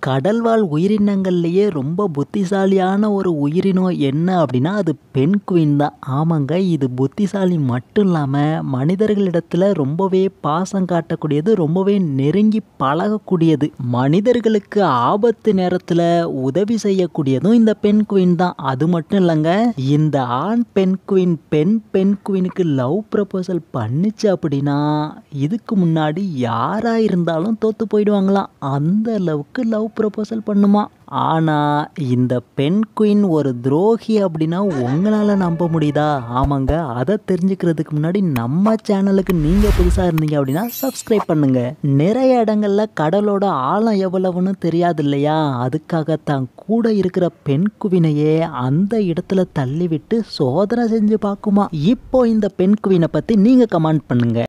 கடல்வாழ் உயிரினங்கள்லேயே ரொம்ப புத்திசாலியான ஒரு உயிரினம் என்ன அப்படின்னா அது பெண் குயின் தான் ஆமாங்க இது புத்திசாலி மட்டும் இல்லாமல் மனிதர்களிடத்தில் ரொம்பவே பாசம் காட்டக்கூடியது ரொம்பவே நெருங்கி பழகக்கூடியது மனிதர்களுக்கு ஆபத்து நேரத்தில் உதவி செய்யக்கூடியதும் இந்த பெண் குயின் தான் அது மட்டும் இல்லைங்க இந்த ஆண் பெண் குயின் பெண் பெண் குயினுக்கு லவ் ப்ரப்போசல் பண்ணுச்சு அப்படின்னா இதுக்கு முன்னாடி யாரா இருந்தாலும் தோத்து போயிடுவாங்களாம் அந்த அளவுக்கு லவ் ப்ரப்போசல் பண்ணுமா ஆனால் இந்த பெண் குயின் ஒரு துரோகி அப்படின்னா உங்களால் நம்ப முடியுதா ஆமாங்க அதை தெரிஞ்சுக்கிறதுக்கு முன்னாடி நம்ம சேனலுக்கு நீங்கள் புதுசாக இருந்தீங்க அப்படின்னா சப்ஸ்கிரைப் பண்ணுங்க நிறைய இடங்கள்ல கடலோட ஆழம் எவ்வளவுன்னு தெரியாது இல்லையா அதுக்காக தான் கூட இருக்கிற பெண் குவினையே அந்த இடத்துல தள்ளி விட்டு சோதனை செஞ்சு பார்க்குமா இப்போ இந்த பெண் குவினை பற்றி நீங்கள் கமெண்ட் பண்ணுங்க